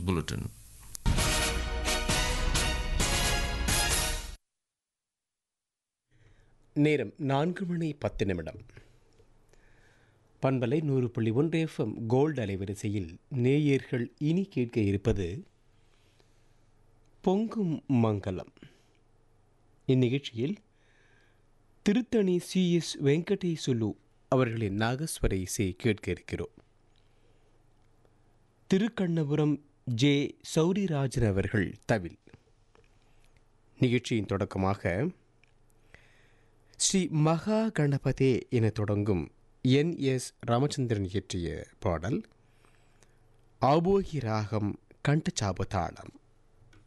Bulletin. நேரம் நான்கு மணி பத்து நிமிடம் பண்பலை நூறு புள்ளி ஒன்று எஃப்எம் கோல்டு அலைவரிசையில் நேயர்கள் இனி கேட்க இருப்பது பொங்கும் மங்கலம் இந்நிகழ்ச்சியில் திருத்தணி சி எஸ் வெங்கடேசுலு அவர்களின் நாகஸ்வர இசை கேட்க இருக்கிறோம் திருக்கண்ணபுரம் ஜே சௌரிராஜன் அவர்கள் தவில் நிகழ்ச்சியின் தொடக்கமாக ஸ்ரீ மகா கணபதே என தொடங்கும் என் எஸ் ராமச்சந்திரன் இயற்றிய பாடல் ஆபோகி ராகம் கண்டச்சாபதாளம்